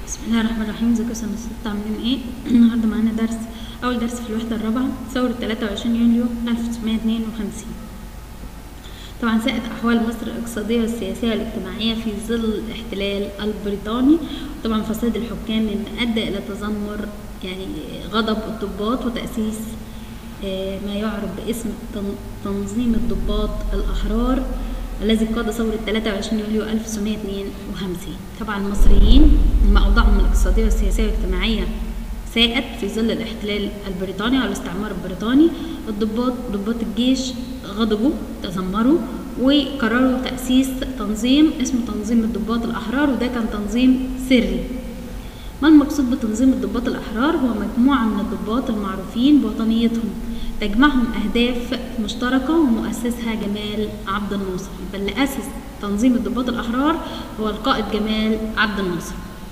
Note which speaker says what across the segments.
Speaker 1: بسم الله الرحمن الرحيم ازيكم يا سنة ستة عاملين ايه؟ النهاردة معانا درس أول درس في الوحدة الرابعة ثورة 23 يوليو 1952 طبعا ساءت أحوال مصر الاقتصادية والسياسية والاجتماعية في ظل الاحتلال البريطاني طبعا فساد الحكام مما أدى إلى تذمر يعني غضب الضباط وتأسيس آه، ما يعرف باسم تن- تنظيم الضباط الأحرار الذي قاد ثورة 23 يوليو 1952 طبعا المصريين لما أوضاعهم الاقتصادية والسياسية والاجتماعية ساءت في ظل الاحتلال البريطاني أو الاستعمار البريطاني الضباط ضباط الجيش غضبوا تذمروا وقرروا تأسيس تنظيم اسمه تنظيم الضباط الأحرار وده كان تنظيم سري ما المقصود بتنظيم الضباط الأحرار هو مجموعة من الضباط المعروفين بوطنيتهم تجمعهم أهداف مشتركة ومؤسسها جمال عبد الناصر يبقى اللي أسس تنظيم الضباط الأحرار هو القائد جمال عبد الناصر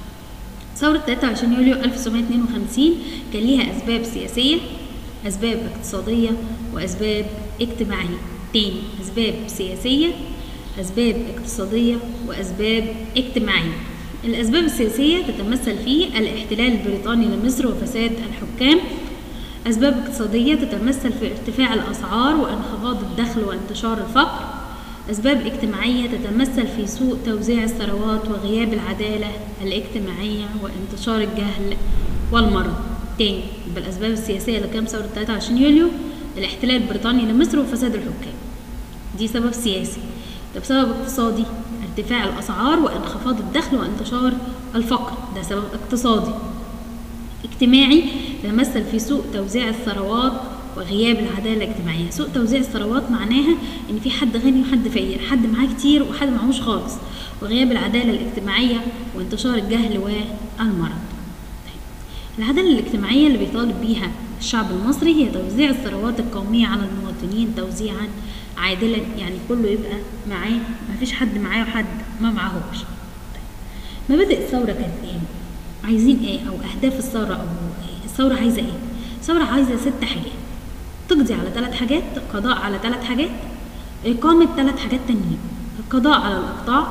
Speaker 1: ثورة 23 يوليو 1952 كان ليها أسباب سياسية أسباب اقتصادية وأسباب اجتماعية تاني أسباب سياسية أسباب اقتصادية وأسباب اجتماعية الأسباب السياسية تتمثل في الاحتلال البريطاني لمصر وفساد الحكام أسباب اقتصادية تتمثل في ارتفاع الأسعار وانخفاض الدخل وانتشار الفقر أسباب اجتماعية تتمثل في سوء توزيع الثروات وغياب العدالة الاجتماعية وانتشار الجهل والمرض تاني يبقى الأسباب السياسية لقيام ثورة 23 يوليو الاحتلال البريطاني لمصر وفساد الحكام دي سبب سياسي طب سبب اقتصادي ارتفاع الأسعار وانخفاض الدخل وانتشار الفقر ده سبب اقتصادي اجتماعي يتمثل في سوء توزيع الثروات وغياب العدالة الاجتماعية سوء توزيع الثروات معناها ان في حد غني وحد فقير حد معاه كتير وحد معهوش خالص وغياب العدالة الاجتماعية وانتشار الجهل والمرض طيب. العدالة الاجتماعية اللي بيطالب بيها الشعب المصري هي توزيع الثروات القومية على المواطنين توزيعا عادلا يعني كله يبقى معاه مفيش حد معاه وحد ما معاهوش طيب. مبادئ الثورة كانت ايه؟ عايزين ايه او اهداف الثورة او الثورة عايزة ايه؟ الثورة عايزة ست حاجات تقضي على ثلاث حاجات قضاء على ثلاث حاجات إقامة ثلاث حاجات تانيين القضاء على الإقطاع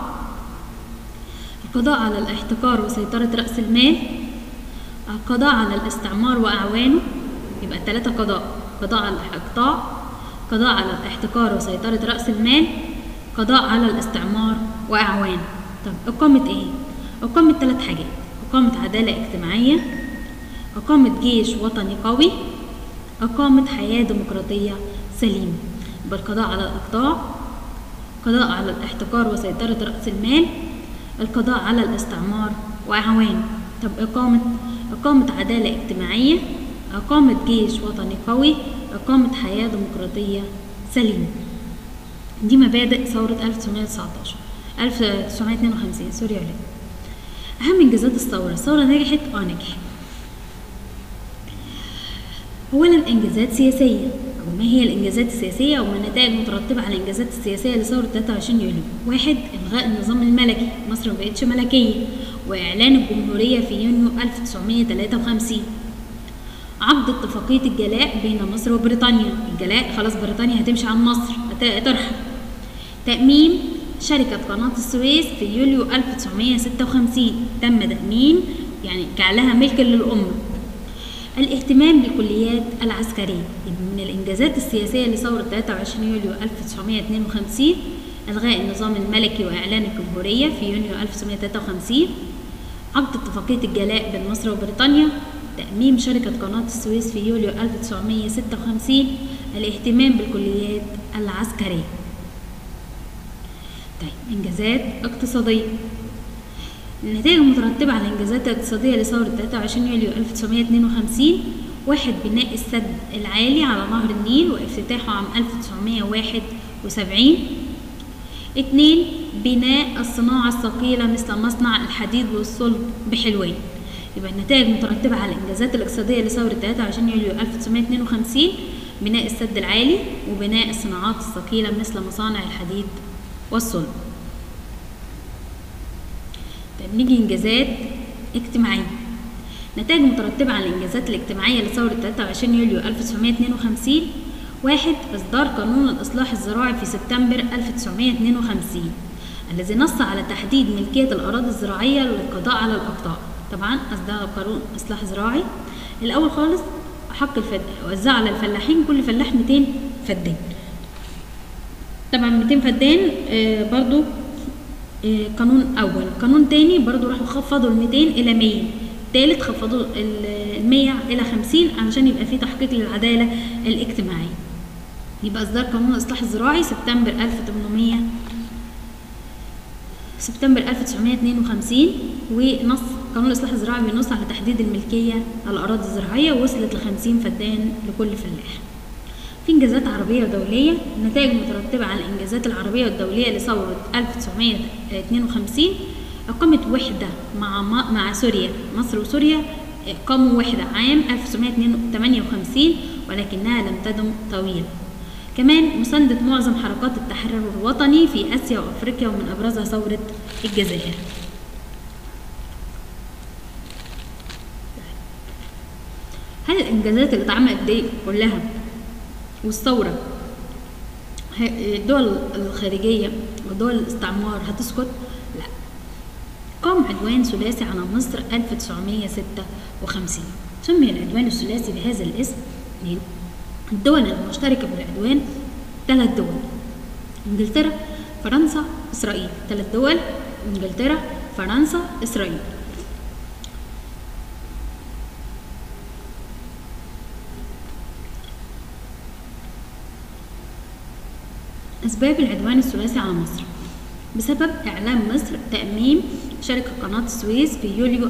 Speaker 1: القضاء على الاحتكار وسيطرة رأس المال القضاء على الاستعمار وأعوانه يبقى الثلاثة قضاء قضاء على الإقطاع قضاء على الاحتكار وسيطرة رأس المال قضاء على الاستعمار وأعوانه طب إقامة إيه؟ إقامة ثلاث حاجات إقامة عدالة اجتماعية إقامة جيش وطني قوي إقامة حياة ديمقراطية سليمة يبقى القضاء على الإقطاع القضاء على الاحتكار وسيطرة رأس المال القضاء على الاستعمار وأعوانه طب إقامة إقامة عدالة اجتماعية إقامة جيش وطني قوي إقامة حياة ديمقراطية سليمة دي مبادئ ثورة 1919 1952 سوري ولاد أهم إنجازات الثورة الثورة نجحت آه نجحت أولا إنجازات سياسية أو ما هي الإنجازات السياسية أو ما النتائج المترتبة على الإنجازات السياسية لثورة 23 يوليو واحد إلغاء النظام الملكي مصر ما بقتش ملكية وإعلان الجمهورية في يونيو 1953 عقد اتفاقية الجلاء بين مصر وبريطانيا الجلاء خلاص بريطانيا هتمشي عن مصر هت- ترحل تأميم شركة قناة السويس في يوليو 1956 تم تأميم يعني جعلها ملكا للأمة الاهتمام بالكليات العسكرية يبقى من الإنجازات السياسية لثورة 23 يوليو 1952 إلغاء النظام الملكي وإعلان الجمهورية في يونيو 1953 عقد اتفاقية الجلاء بين مصر وبريطانيا تأميم شركة قناة السويس في يوليو 1956 الاهتمام بالكليات العسكرية طيب إنجازات اقتصادية النتائج المترتبة على الإنجازات الاقتصادية لثورة 23 يوليو 1952 واحد بناء السد العالي على نهر النيل وافتتاحه عام 1971 اتنين بناء الصناعة الثقيلة مثل مصنع الحديد والصلب بحلوان يبقى النتائج المترتبة على الإنجازات الاقتصادية لثورة 23 يوليو 1952 بناء السد العالي وبناء الصناعات الثقيلة مثل مصانع الحديد والصلب طيب نيجي انجازات اجتماعيه نتائج مترتبة على الإنجازات الاجتماعية لثورة 23 يوليو 1952 واحد إصدار قانون الإصلاح الزراعي في سبتمبر 1952 الذي نص على تحديد ملكية الأراضي الزراعية للقضاء على الأقطاع طبعا أصدر قانون إصلاح زراعي الأول خالص حق الفد وزع على الفلاحين كل فلاح 200 فدان طبعا 200 فدان آه برضو آه قانون أول قانون تاني برضو راحوا خفضوا ال 200 إلى 100 تالت خفضوا ال 100 إلى 50 علشان يبقى في تحقيق للعدالة الاجتماعية يبقى إصدار قانون الإصلاح الزراعي سبتمبر 1800 سبتمبر 1952 ونص قانون الإصلاح الزراعي بينص على تحديد الملكية على الأراضي الزراعية وصلت ل 50 فدان لكل فلاح. في إنجازات عربية ودولية نتائج مترتبة على الإنجازات العربية والدولية لثورة 1952 أقامت وحدة مع مع سوريا مصر وسوريا قاموا وحدة عام 1958 ولكنها لم تدم طويلا كمان مساندة معظم حركات التحرر الوطني في آسيا وأفريقيا ومن أبرزها ثورة الجزائر هل الإنجازات اللي اتعملت دي كلها والثورة الدول الخارجية ودول الاستعمار هتسكت؟ لا قام عدوان ثلاثي على مصر 1956 سمي العدوان الثلاثي بهذا الاسم ليه؟ الدول المشتركة بالعدوان ثلاث دول انجلترا فرنسا اسرائيل ثلاث دول انجلترا فرنسا اسرائيل أسباب العدوان الثلاثي على مصر بسبب إعلان مصر تأميم شركة قناة السويس في يوليو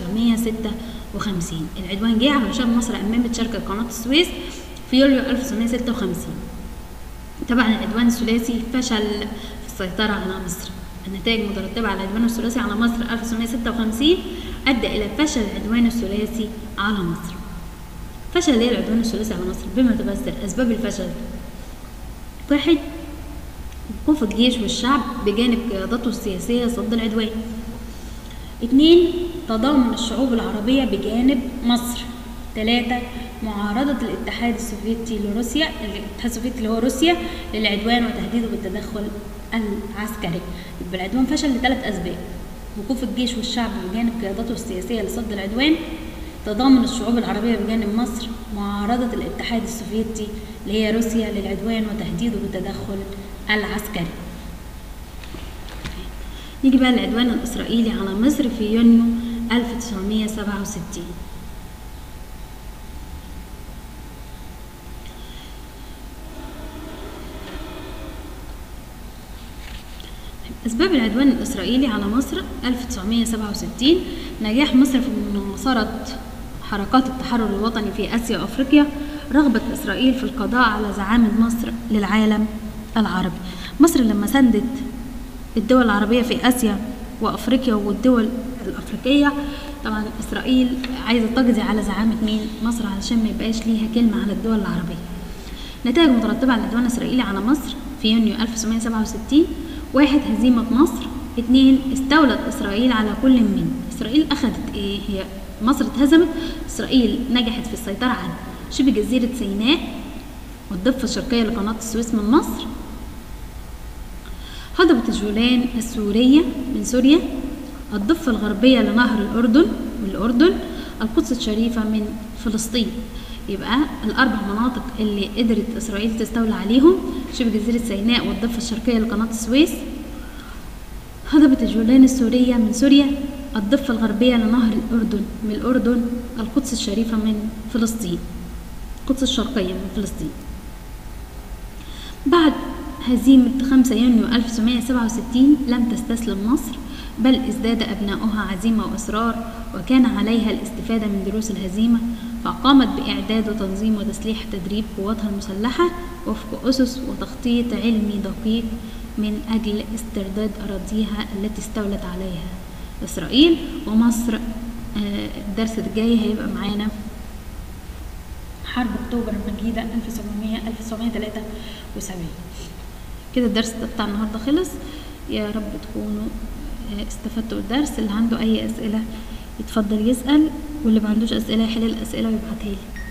Speaker 1: 1956 العدوان جه علشان مصر أممت شركة قناة السويس في يوليو 1956 طبعا العدوان الثلاثي فشل في السيطرة على مصر النتائج المترتبة على العدوان الثلاثي على مصر 1956 أدى إلى فشل العدوان الثلاثي على مصر فشل ليه العدوان الثلاثي على مصر بما تفسر أسباب الفشل واحد وقوف الجيش والشعب بجانب قيادته السياسية ضد العدوان اتنين تضامن الشعوب العربية بجانب مصر تلاتة معارضة الاتحاد السوفيتي لروسيا الاتحاد السوفيتي اللي هو روسيا للعدوان وتهديده بالتدخل العسكري يبقى العدوان فشل لثلاث أسباب وقوف الجيش والشعب بجانب قيادته السياسية لصد العدوان تضامن الشعوب العربية بجانب مصر معارضة الاتحاد السوفيتي اللي هي روسيا للعدوان وتهديده بالتدخل العسكري نيجي بقى العدوان الإسرائيلي على مصر في يونيو 1967 أسباب العدوان الإسرائيلي على مصر 1967 نجاح مصر في مناصرة حركات التحرر الوطني في آسيا وأفريقيا رغبة إسرائيل في القضاء على زعامة مصر للعالم العربي مصر لما سندت الدول العربية في آسيا وأفريقيا والدول الأفريقية طبعا إسرائيل عايزة تقضي على زعامة مين مصر علشان ما يبقاش ليها كلمة على الدول العربية نتائج مترتبة على العدوان الإسرائيلي على مصر في يونيو 1967 واحد هزيمة مصر اتنين استولت إسرائيل على كل من إسرائيل أخذت إيه هي مصر اتهزمت إسرائيل نجحت في السيطرة على شبه جزيرة سيناء والضفة الشرقية لقناة السويس من مصر هضبت الجولان السورية من سوريا الضفة الغربية لنهر الأردن من الأردن القدس الشريفة من فلسطين يبقى الأربع مناطق اللي قدرت إسرائيل تستولى عليهم شبه جزيرة سيناء والضفة الشرقية لقناة السويس هضبة الجولان السورية من سوريا الضفة الغربية لنهر الأردن من الأردن القدس الشريفة من فلسطين القدس الشرقية من فلسطين بعد هزيمة 5 يونيو 1967 لم تستسلم مصر بل ازداد أبناؤها عزيمة وإصرار وكان عليها الاستفادة من دروس الهزيمة فقامت بإعداد وتنظيم وتسليح تدريب قواتها المسلحة وفق أسس وتخطيط علمي دقيق من أجل استرداد أراضيها التي استولت عليها إسرائيل ومصر الدرس الجاي هيبقى معانا حرب أكتوبر المجيدة 1700 1973 كده الدرس ده بتاع النهارده خلص يا رب تكونوا استفدتوا الدرس اللي عنده أي أسئلة يتفضل يسأل واللي ما عندوش أسئلة يحل الأسئلة ويبعتها لي